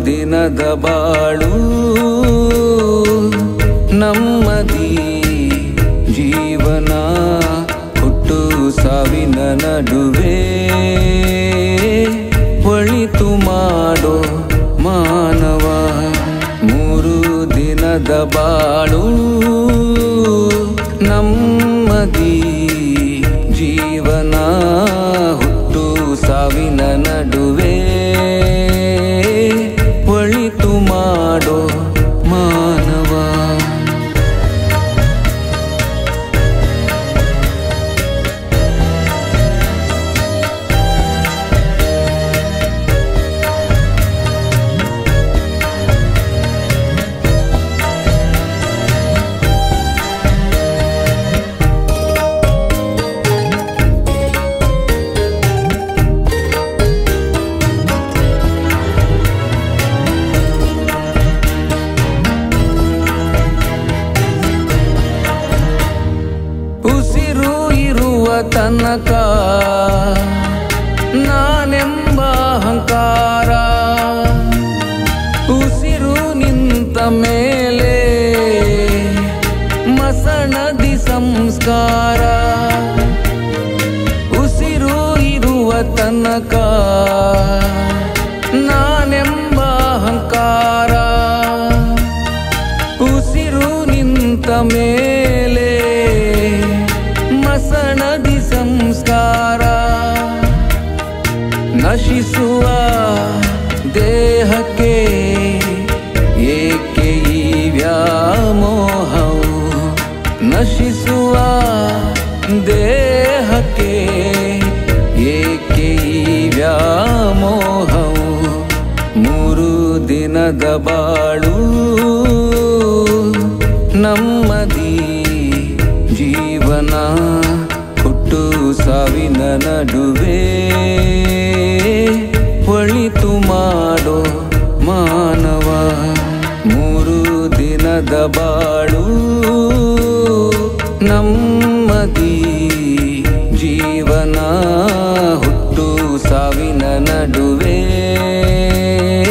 ದಿನದ ಬಾಳು ನಮ್ಮದಿ ಜೀವನ ಹುಟ್ಟು ಸಾವಿನ ನಡುವೆ ಒಳಿತು ಮಾಡೋ ಮಾನವ ಮೂರು ದಿನದ ಬಾಳು ನಮ್ಮದಿ ಜೀವನ ಹುಟ್ಟು ಸಾವಿನ ನಡುವೆ ಒಳಿತು ಮಾಡೋ ಮಾನವ ಉಸಿರು ಇರುವ ತನಕ ನಾನೆಂಬ ಅಹಂಕಾರ ಉಸಿರು ನಿಂತ ಮೇಲೆ ಮಸಣದಿ ಸಂಸ್ಕಾರ ಉಸಿರು ಇರುವ ತನಕ ನಾನೆಂಬ ಅಹಂಕಾರ ಉಸಿರು ನಿಂತ ಮೇಲೆ ಮಸಣದಿ ಸಂಸ್ಕಾರ ನಶಿಸುವ ದೇಹಕ್ಕೆ ಏಕೆ ಈ ವ್ಯಾಮೋಹವು ನಶಿಸುವ ದೇಹಕ್ಕೆ ಏಕೆ ಈ ವ್ಯಾಮೋಹವು ಮೂರು ದಿನದ ಬಾಳು ನಮ್ಮದಿ ಜೀವನ ಹುಟ್ಟು ಸಾವಿನ ನಡುವೆ ಒಳಿತು ಮಾಡೋ ಮಾನವ ಮೂರು ದಿನದ ಬಾಳು ನಮ್ಮದಿ ಜೀವನ ಹುಟ್ಟು ಸಾವಿನ ನಡುವೆ